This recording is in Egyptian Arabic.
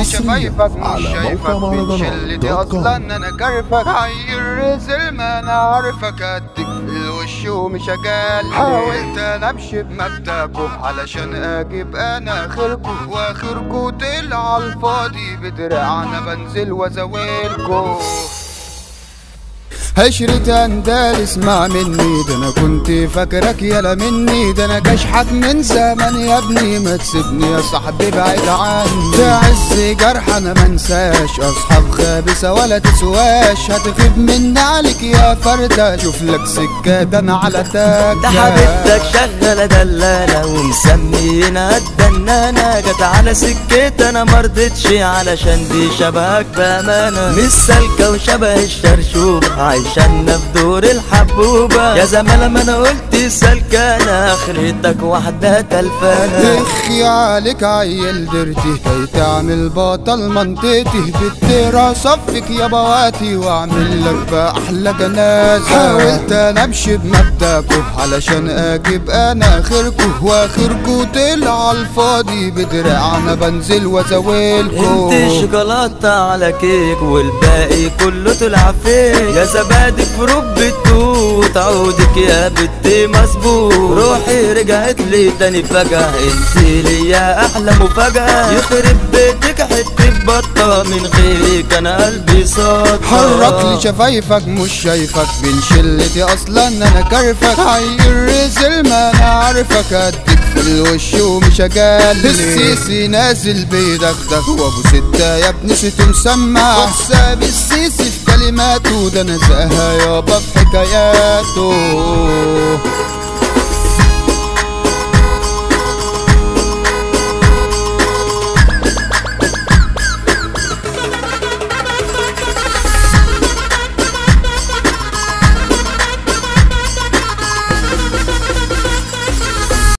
شفايفك مش على شايفك موقع من مهرجانات شلتي دوت كوم. اصلا انا كرفك عير رزل ما انا عارفك اديك في الوش ومش اجال حاولت انا امشي بمبدأكم علشان اجيب انا اخركم واخركم طلع الفاضي بدراعنا بنزل وزاويلكم عشرة اندال اسمع مني ده انا كنت فاكرك يلا مني ده انا كشحك من زمان يا ابني ما تسيبني يا صاحبي بعيد عني تعز جرح انا منساش اصحاب خابسة ولا تسواش هتغيب مني عليك يا فردة شوف لك سكة ده انا على تاك ده حبيبتك شغالة دلالة ومسمينا الدنانة جت على سكتي انا مرضتش علشان دي شبهك بأمانة مش سالكة وشبه الشرشوب عايشانا في دور الحبوبة يا زمان ما انا قلت سالكة انا اخرتك واحدة تلفانة اخي عليك عيل درتي كي تعمل بطل منطقتي بالدرا صفك يا بواتي واعمل لك باحلى جنازة حاولت انا امشي بمبدأكم علشان اجيب انا اخركم واخركم طلع الفاضي بدراعنا بنزل وزاويلكم انت شوكولاتة على كيك والباقي كله طلع فيك يا زبادي في رب التوت عودك يا بنتي مظبوط روحي رجعت لي تاني فجأة انت ليا احلى مفاجأة يخرب بيتك حتة بطة من غيرك انا قلبي صاد حرك لي شفايفك مش شايفك بين شلتي اصلا انا كرفك عير رزل ما انا عارفك اديك في الوش ومش اجلي السيسي نازل بيدغدغ وابو ستة يا ابني ست مسمع حساب السيسي في كلماته ده نزاهة يابا في حكاياته